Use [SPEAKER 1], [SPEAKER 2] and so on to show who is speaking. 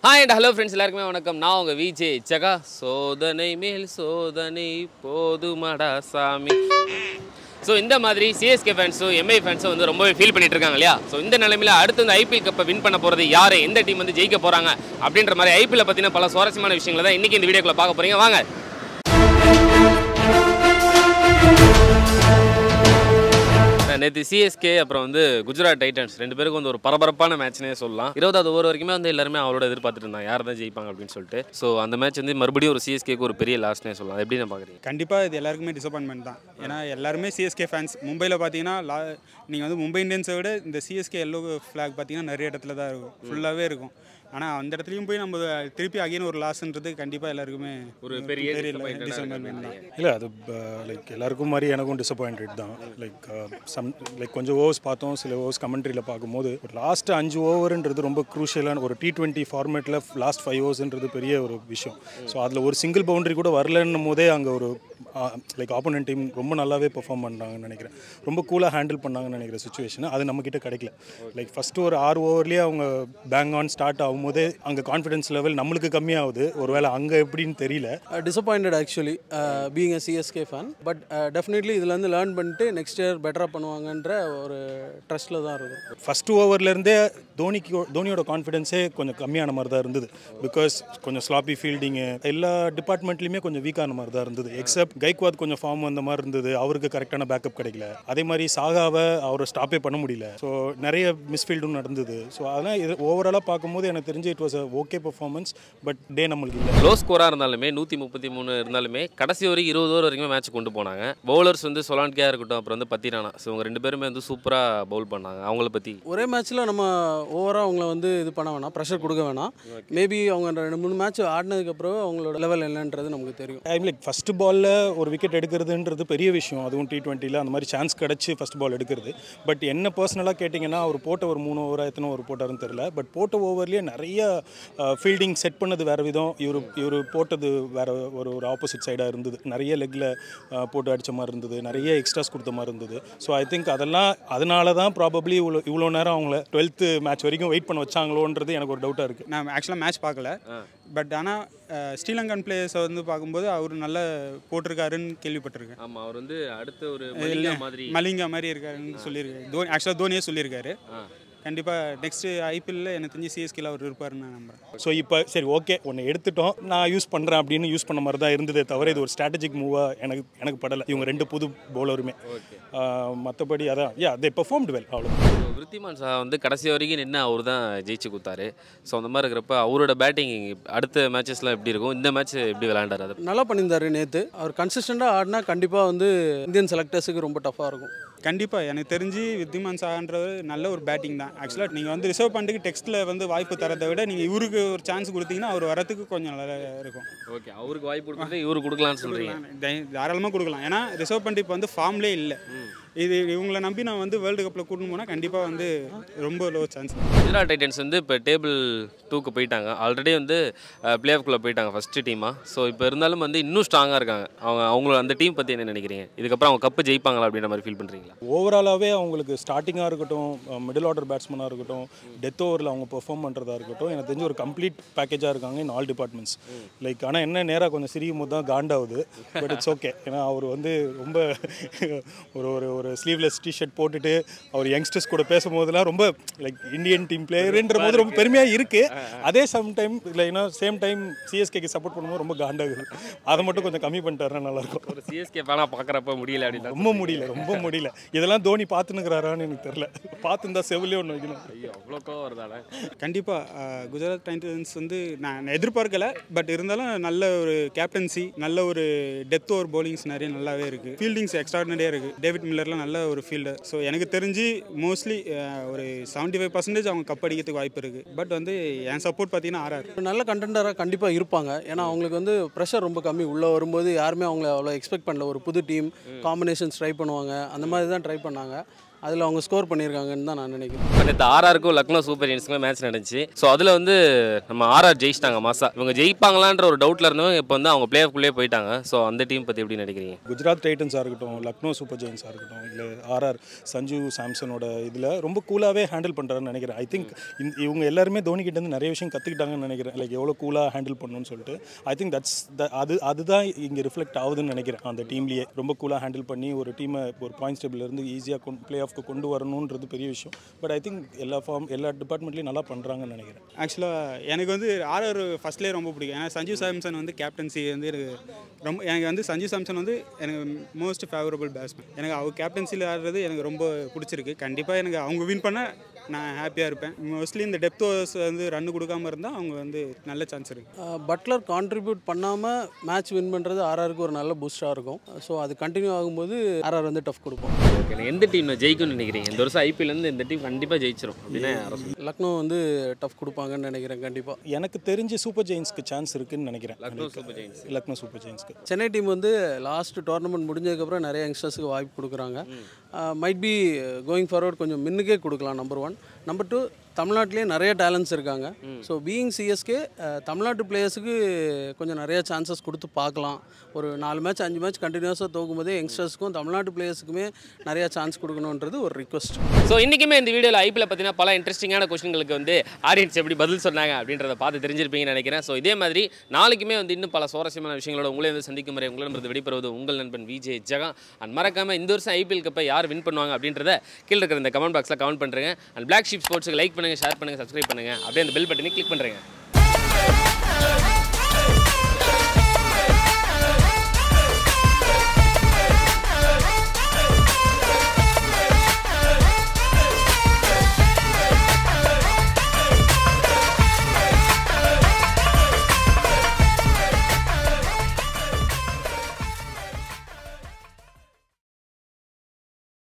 [SPEAKER 1] Hi and hello friends எல்லாருக்குமே வணக்கம் நான் உங்கள் விஜே ஜகா சோதனை மேல் சோதனை போதுமடா சாமி ஸோ இந்த மாதிரி சிஎஸ்கே ஃபேன்ஸும் எம்ஐ ஃபேன்ஸும் வந்து ரொம்பவே ஃபீல் பண்ணிட்டு இருக்காங்க இல்லையா ஸோ இந்த நிலைமையில அடுத்து இந்த ஐபிஎல் கப்பை வின் பண்ண போகிறது யார் எந்த டீம் வந்து ஜெயிக்க போகிறாங்க அப்படின்ற மாதிரி ஐபிஎல் பற்றின பல சுவாரஸ்யமான விஷயங்களை தான் இன்றைக்கி இந்த வீடியோக்குள்ள பார்க்க போகிறீங்க வாங்க நேற்று சிஎஸ்கே அப்புறம் வந்து குஜராத் டைட்டன்ஸ் ரெண்டு பேருக்கும் வந்து ஒரு பரபரப்பான மேட்ச்னே சொல்லலாம் இருபதாவது ஓவர் வரைக்குமே வந்து எல்லாருமே அவரோட எதிர்பார்த்துட்டு இருந்தாங்க யார் தான் ஜெயிப்பாங்க அப்படின்னு சொல்லிட்டு ஸோ அந்த மேட்ச் வந்து மறுபடியும் ஒரு சிஎஸ்கேக்கு ஒரு பெரிய லாஸ்ட்னே சொல்லலாம் எப்படி நான் பார்க்குறீங்க
[SPEAKER 2] கண்டிப்பாக இது எல்லாருக்குமே டிசப்பாயின்மெண்ட் தான் ஏன்னா எல்லாருமே சிஎஸ்கே ஃபேன்ஸ் மும்பையில் பார்த்தீங்கன்னா லா நீங்கள் வந்து மும்பை இந்தியன்ஸை விட இந்த சிஎஸ்கே எல்லோ ஃப்ளாக் பார்த்தீங்கன்னா நிறைய இடத்துல தான் இருக்கும் ஃபுல்லாகவே இருக்கும் ஆனால் அந்த இடத்துலையும் போய் நம்ம திருப்பி அகைன் ஒரு லாஸ்ன்றது கண்டிப்பாக எல்லாருக்குமே
[SPEAKER 1] ஒரு பெரிய disappointed-ஆ
[SPEAKER 2] டிசப்பாயின்மெண்ட் தான்
[SPEAKER 3] இல்லை அது லைக் எல்லாருக்கும் மாதிரி எனக்கும் டிசப்பாயிண்டட் தான் லைக் சம் லைக் கொஞ்சம் ஓவர்ஸ் பார்த்தோம் சில ஓவர்ஸ் கமெண்ட்ரியில் பார்க்கும்போது லாஸ்ட் அஞ்சு ஓவருன்றது ரொம்ப க்ரூஷியலான ஒரு டி டுவெண்ட்டி ஃபார்மேட்டில் லாஸ்ட் ஃபைவ் ஓவர்ஸ்ன்றது பெரிய ஒரு விஷயம் ஸோ அதில் ஒரு சிங்கிள் பவுண்டரி கூட வரலன்னும் போதே அங்கே ஒரு லைக் ஆப்போனன்ட் டீம் ரொம்ப நல்லாவே பெர்ஃபார்ம் பண்ணாங்கன்னு நினைக்கிறேன் ரொம்ப கூலாக ஹேண்டில் பண்ணாங்கன்னு நினைக்கிற சுச்சுவேஷன் அது நம்மக்கிட்ட கிடைக்கல லைக் ஃபஸ்ட்டு ஒரு ஆறு ஓவர்லேயே அவங்க பேங் ஆன் ஸ்டார்ட் ஆகும்போதே அங்கே கான்ஃபிடன்ஸ் லெவல் நம்மளுக்கு கம்மியாகுது ஒருவேளை அங்கே எப்படின்னு தெரியல
[SPEAKER 4] disappointed actually being uh CSK fan but definitely இதுலேருந்து லேர்ன் பண்ணிட்டு நெக்ஸ்ட் இயர் பெட்டராக பண்ணுவாங்கன்ற ஒரு ட்ரஸ்ட்டில் தான் இருக்கும்
[SPEAKER 3] ஃபஸ்ட் ஓவர்லேருந்தே தோனிக்கு தோனியோட கான்ஃபிடென்ஸே கொஞ்சம் கம்மியான மாதிரி தான் இருந்தது பிகாஸ் கொஞ்சம் ஸ்லாப்பி ஃபீல்டிங்கு எல்லா டிபார்ட்மெண்ட்லேயுமே கொஞ்சம் வீக்கான மாதிரி தான் இருந்தது எக்ஸப்ட் கைக்வாத் கொஞ்சம் ஃபார்ம் வந்த மாதிரி இருந்தது அவருக்கு கரெக்டான பேக்கப் கிடைக்கல அதே மாதிரி சாகாவை அவரை ஸ்டாப்பே பண்ண முடியல ஸோ நிறைய மிஸ்ஃபீல்டும் நடந்தது ஸோ அதெல்லாம் இது ஓவராலாக பார்க்கும்போது எனக்கு தெரிஞ்சு it was uh okay performance but டே நம்மளுக்கு இல்லை
[SPEAKER 1] லோ ஸ்கோராக இருந்தாலுமே நூற்றி முப்பத்தி மூணு இருந்தாலுமே கடைசி வரைக்கும் இருபது ஓவர் வரைக்குமே மேட்ச் கொண்டு போனாங்க பவுலர்ஸ் வந்து சொலான்கேயா இருக்கட்டும் அப்புறம் வந்து பத்திரானா ஸோ இவங்க ரெண்டு பேருமே வந்து சூப்பராக பவுல் பண்ணாங்க அவங்கள பற்றி
[SPEAKER 4] ஒரே மேட்ச்சில் நம்ம ஓவராக அவங்கள வந்து இது பண்ண வேணாம் ப்ரெஷர் கொடுக்க வேணாம் மேபி அவங்க ரெண்டு மூணு மேட்ச் ஆடினதுக்கப்புறம் அவங்களோட லெவல் என்னன்றது நமக்கு தெரியும்
[SPEAKER 3] ஐ லைக் ஃபஸ்ட்டு பாலில் ஒரு விக்கெட் எடுக்கிறதுன்றது பெரிய விஷயம் அதுவும் டி டுவெண்ட்டியில் அந்த மாதிரி சான்ஸ் கிடச்சி ஃபஸ்ட் பால் எடுக்கிறது பட் என்ன பர்சனலாக கேட்டிங்கன்னா அவர் போட்ட ஒரு மூணு ஓவரா எத்தனை ஓவர் போட்டாருன்னு தெரில பட் போட்ட ஓவர்லேயே நிறைய ஃபீல்டிங் செட் பண்ணது வேறு விதம் இவர் இவர் போட்டது வேறு ஒரு ஒரு ஆப்போசிட் சைடாக இருந்தது நிறைய லெக்கில் போட்டு அடித்த மாதிரி இருந்தது நிறைய எக்ஸ்ட்ராஸ் கொடுத்த மாதிரி இருந்தது ஸோ ஐ திங்க் அதெல்லாம் அதனால தான் ப்ராபப்ளி இவ்வளோ இவ்வளோ நேரம் அவங்கள டுவெல்த்து மேட்ச் வரைக்கும் வெயிட் பண்ண வச்சாங்களோன்றது எனக்கு ஒரு டவுட்டாக இருக்குது
[SPEAKER 2] நான் ஆக்சுவலாக மேட்ச் பார்க்கல பட் ஆனால் ஸ்ரீலங்கன் பிளேயர்ஸை வந்து பார்க்கும்போது அவர் நல்லா போட்டிருக்காருன்னு கேள்விப்பட்டிருக்கேன்
[SPEAKER 1] ஆமாம் அவர் வந்து அடுத்த ஒரு மலிங்கா மாதிரி
[SPEAKER 2] மலிங்கா மாதிரி இருக்காருன்னு சொல்லியிருக்காரு தோனி ஆக்சுவலாக தோனியே சொல்லியிருக்காரு கண்டிப்பாக நெக்ஸ்ட் ஐபிஎல்ல எனக்கு தெரிஞ்சு சிஎஸ்கேல அவர் இருப்பாருன்னு நான் நம்புறேன்
[SPEAKER 3] ஸோ இப்போ சரி ஓகே ஒன்று எடுத்துட்டோம் நான் யூஸ் பண்ணுறேன் அப்படின்னு யூஸ் பண்ண மாதிரி தான் இருந்ததே தவிர இது ஒரு ஸ்ட்ராட்டஜிக் மூவாக எனக்கு எனக்கு படலை இவங்க ரெண்டு புது பவுலருமே மற்றபடி அதான் யா தே பெர்ஃபார்ம்டு வெல் அவ்வளோ
[SPEAKER 1] விருத்திமான் சா வந்து கடைசி வரைக்கும் நின்று அவர் தான் ஜெயிச்சு கொடுத்தாரு ஸோ அந்த மாதிரி இருக்கிறப்ப அவரோட பேட்டிங் அடுத்த மேட்சஸ்லாம் எப்படி இருக்கும் இந்த மேட்ச் எப்படி விளையாண்டாரு அதை
[SPEAKER 4] நல்லா பண்ணியிருந்தாரு நேற்று அவர் கன்சிஸ்டண்ட்டாக ஆடினா கண்டிப்பாக வந்து இந்தியன் செலக்டர்ஸுக்கு ரொம்ப டஃப்பாக இருக்கும்
[SPEAKER 2] கண்டிப்பாக எனக்கு தெரிஞ்சு வித்திமான் சாகன்றது நல்ல ஒரு பேட்டிங் தான் ஆக்சுவலாக நீங்கள் வந்து ரிசர்வ் பண்ணிட்டு டெக்ஸ்ட்டில் வந்து வாய்ப்பு தரதை விட நீங்கள் இவருக்கு ஒரு சான்ஸ் கொடுத்தீங்கன்னா அவர் வரத்துக்கு கொஞ்சம் நல்லா இருக்கும்
[SPEAKER 1] ஓகே அவருக்கு வாய்ப்பு கொடுக்குறது இவரு கொடுக்கலாம்னு சொல்கிறீங்க
[SPEAKER 2] தை- தாராளமாக கொடுக்கலாம் ஏன்னா ரிசர்வ் பண்ணிட்டு இப்போ வந்து ஃபார்ம்லே இல்லை இது இவங்களை நம்பி நான் வந்து வேர்ல்டு கப்பில் கூட்டணும் போனால் கண்டிப்பாக வந்து ரொம்ப லோ சான்ஸ்
[SPEAKER 1] குஜராத் டைட்டன்ஸ் வந்து இப்போ டேபிள் டூக்கு போயிட்டாங்க ஆல்ரெடி வந்து பிளே ஆஃப்குள்ளே போயிட்டாங்க ஃபஸ்ட்டு டீமாக ஸோ இப்போ இருந்தாலும் வந்து இன்னும் ஸ்ட்ராங்காக இருக்காங்க அவங்க அவங்களோட அந்த டீம் பற்றி என்ன நினைக்கிறீங்க இதுக்கப்புறம் அவங்க கப்பு ஜெயிப்பாங்களா அப்படின்ற மாதிரி ஃபீல் பண்ணுறீங்களா
[SPEAKER 3] ஓவராலாகவே அவங்களுக்கு ஸ்டார்டிங்காக இருக்கட்டும் மிடில் ஆர்டர் பேட்ஸ்மனாக இருக்கட்டும் டெத் ஓவரில் அவங்க பெர்ஃபார்ம் பண்ணுறதா இருக்கட்டும் எனக்கு தெரிஞ்சு ஒரு கம்ப்ளீட் பேக்கேஜாக இருக்காங்க இன் ஆல் டிபார்ட்மெண்ட்ஸ் லைக் ஆனால் என்ன நேராக கொஞ்சம் சிரிக்கும் போது தான் காண்டாகுது பட் இட்ஸ் ஓகே ஏன்னா அவர் வந்து ரொம்ப ஒரு ஒரு ஒரு ஸ்லீவ்லெஸ் டிஷர்ட் போட்டுட்டு அவர் யங்ஸ்டர்ஸ் கூட பேசும்போதெல்லாம் ரொம்ப லைக் இந்தியன் டீம் பிளேயருன்ற போது ரொம்ப பெருமையாக இருக்குது அதே சம் டைம் இல்லைன்னா சேம் டைம் சிஎஸ்கேக்கு சப்போர்ட் பண்ணும்போது ரொம்ப காண்டாகுது அதை மட்டும் கொஞ்சம் கம்மி பண்ணிட்டாருன்னா நல்லாயிருக்கும்
[SPEAKER 1] ஒரு சிஎஸ்கே ஃபேனாக பார்க்குறப்ப முடியல அப்படின்னா
[SPEAKER 3] ரொம்ப முடியல ரொம்ப முடியல இதெல்லாம் தோனி பார்த்துனுக்குறாரான்னு எனக்கு தெரியல பார்த்துருந்தா செவிலே ஒன்று வைக்கணும்
[SPEAKER 1] ஐயோ அவ்வளோ கோவம் வருதாடா
[SPEAKER 2] கண்டிப்பாக குஜராத் டைட்டன்ஸ் வந்து நான் எதிர்பார்க்கல பட் இருந்தாலும் நல்ல ஒரு கேப்டன்சி நல்ல ஒரு டெத் ஓவர் bowlings நிறைய நல்லாவே இருக்குது ஃபீல்டிங்ஸ் எக்ஸ்ட்ராடினரியாக இருக்குது டேவிட் மில்லர்லாம் நல்ல ஒரு ஃபீல்டர் ஸோ எனக்கு தெரிஞ்சு மோஸ்ட்லி ஒரு செவன்ட்டி ஃபைவ் பர்சன்டேஜ் அவங்க கப் அடிக்கிறதுக்கு வாய்ப்பு இருக்குது பட் வந்து என் சப்போர்ட் பார்த்தீங்கன்னா ஆர்ஆர்
[SPEAKER 4] ஒரு நல்ல கண்டென்டராக கண்டிப்பாக இருப்பாங்க ஏன்னா அவங்களுக்கு வந்து ப்ரெஷர் ரொம்ப கம்மி உள்ளே வரும்போது யாருமே அவங்கள அவ்வளோ எக்ஸ்பெக்ட் பண்ணல ஒரு புது டீம் காம்பினேஷன்ஸ் ட்ரை பண்ணுவாங்க அந்த மாதிரி தான் ட்ரை பண்ணாங்க அதில் அவங்க ஸ்கோர் பண்ணியிருக்காங்கன்னு தான் நான் நினைக்கிறேன்
[SPEAKER 1] இப்போ நேற்று ஆர்ஆருக்கும் லக்னோ சூப்பர் ஜெயின்ஸ்க்குமே மேட்ச் நடந்துச்சு ஸோ அதில் வந்து நம்ம ஆர்ஆர் ஜெயிச்சிட்டாங்க மாசா இவங்க ஜெயிப்பாங்களான்ற ஒரு டவுட்டில் இருந்தவங்க இப்போ வந்து அவங்க பிளே ஆஃப்குள்ளேயே போயிட்டாங்க ஸோ அந்த டீம் பற்றி எப்படி நினைக்கிறீங்க
[SPEAKER 3] குஜராத் டைட்டன்ஸாக இருக்கட்டும் லக்னோ சூப்பர் ஜெயின்ஸாக இருக்கட்டும் இல்லை ஆர்ஆர் சஞ்சு சாம்சனோட இதில் ரொம்ப கூலாகவே ஹேண்டில் பண்ணுறாருன்னு நினைக்கிறேன் ஐ திங்க் இவங்க எல்லாருமே தோனி கிட்ட இருந்து நிறைய விஷயம் கற்றுக்கிட்டாங்கன்னு நினைக்கிறேன் லைக் எவ்வளோ கூலாக ஹேண்டில் பண்ணணும்னு சொல்லிட்டு ஐ திங்க் தட்ஸ் அது அதுதான் இங்கே ரிஃப்ளெக்ட் ஆகுதுன்னு நினைக்கிறேன் அந்த டீம்லேயே ரொம்ப கூலாக ஹேண்டில் பண்ணி ஒரு டீமை ஒரு பாயிண்ட்ஸ் டேபிள்லேருந்து ஈஸியாக கொண்டு ப்ளே ஆஃப்க்கு கொண்டு வரணுன்றது பெரிய விஷயம் பட் ஐ திங்க் எல்லா ஃபார்ம் எல்லா டிபார்ட்மெண்ட்லேயும் நல்லா பண்ணுறாங்கன்னு நினைக்கிறேன்
[SPEAKER 2] ஆக்சுவலாக எனக்கு வந்து ஆர்ஆர் ஃபர்ஸ்ட்லேயே ரொம்ப பிடிக்கும் ஏன்னா சஞ்சீவ் சாம்சன் வந்து கேப்டன்சி வந்து எனக்கு ரொம்ப எனக்கு வந்து சஞ்சீவ் சாம்சன் வந்து எனக்கு மோஸ்ட் ஃபேவரபிள் பேட்ஸ்மேன் எனக்கு அவர் கேப்டன்சியில் ஆடுறது எனக்கு ரொம்ப பிடிச்சிருக்கு கண்டிப்பாக எனக்கு அவங்க வின் பண்ண நான் ஹாப்பியாக இருப்பேன் மோஸ்ட்லி இந்த டெப்த் ஓவர்ஸ் வந்து ரன் கொடுக்காம இருந்தால் அவங்க வந்து நல்ல சான்ஸ் இருக்குது
[SPEAKER 4] பட்லர் கான்ட்ரிபியூட் பண்ணாமல் மேட்ச் வின் பண்ணுறது ஆர்ஆருக்கு ஒரு நல்ல பூஸ்டாக இருக்கும் ஸோ அது கண்டினியூ ஆகும்போது ஆர்ஆர் வந்து டஃப் கொடுப்போம்
[SPEAKER 1] ஓகே எந்த டீம் ஜெயிக்கும்னு நினைக்கிறீங்க இந்த வருஷம் ஐபிஎல் இருந்து இந்த டீம் கண்டிப்பாக ஜெயிச்சிரும் அப்படின்னு யாரும் சொல்லுங்க.
[SPEAKER 4] லக்னோ வந்து டஃப் கொடுப்பாங்கன்னு நினைக்கிறேன் கண்டிப்பாக
[SPEAKER 3] எனக்கு தெரிஞ்சு சூப்பர் ஜெயின்ஸ்க்கு சான்ஸ் இருக்குன்னு நினைக்கிறேன்
[SPEAKER 1] Lucknow super giants
[SPEAKER 3] Lucknow super ஜெயின்ஸ்க்கு
[SPEAKER 4] சென்னை டீம் வந்து லாஸ்ட் டோர்னமெண்ட் முடிஞ்சதுக்கப்புறம் நிறைய யங்ஸ்டர்ஸுக்கு வாய்ப்பு கொடுக்குறாங்க மைட் பி கோயிங் ஃபார்வர்ட் கொஞ்சம் மின்னுக்கே கொடுக்கலாம் நம்பர் ஒன் நம்பர் டூ தமிழ்நாட்டிலே நிறைய டேலண்ட்ஸ் இருக்காங்க ஸோ பீயிங் சிஎஸ்கே தமிழ்நாட்டு பிளேயர்ஸுக்கு கொஞ்சம் நிறைய சான்சஸ் கொடுத்து பார்க்கலாம் ஒரு நாலு மேட்ச் அஞ்சு மேட்ச் கண்டினியூஸாக தோக்கும்போதே யங்ஸ்டர்ஸ்க்கும் தமிழ்நாட்டு பிளேயர்ஸுக்குமே நிறைய சான்ஸ் கொடுக்கணுன்றது ஒரு ரிக்வஸ்ட்
[SPEAKER 1] ஸோ இன்றைக்குமே இந்த வீடியோவில் ஐபிஎல் பார்த்தீங்கன்னா பல இன்ட்ரெஸ்டிங்கான கொஸ்டின்களுக்கு வந்து ஆடியன்ஸ் எப்படி பதில் சொன்னாங்க அப்படின்றத பார்த்து தெரிஞ்சிருப்பீங்கன்னு நினைக்கிறேன் ஸோ இதே மாதிரி நாளைக்குமே வந்து இன்னும் பல சுவாரஸ்யமான விஷயங்களோட உங்களை வந்து சந்திக்கும் வரை உங்களிடமிருந்து விடைபெறுவது உங்கள் நண்பன் விஜய் ஜெகா அண்ட் மறக்காம இந்த வருஷம் ஐபிஎல் கப்பை யார் வின் பண்ணுவாங்க அப்படின்றத கீழே இருக்கிற இந்த கமெண்ட் பாக்ஸில் கமெண்ட் பண்ணுறேங்க அண்ட் பிளாக் ஷீப் ஸ்போர்ட்ஸுக்கு லைக் பண்ணுங்கள் ஷேர் பண்ணுங்கள் சப்ஸ்கிரைப் பண்ணுங்கள் அப்படியே அந்த பெல் பட்டனை கிளிக் பண்ணுறேங்க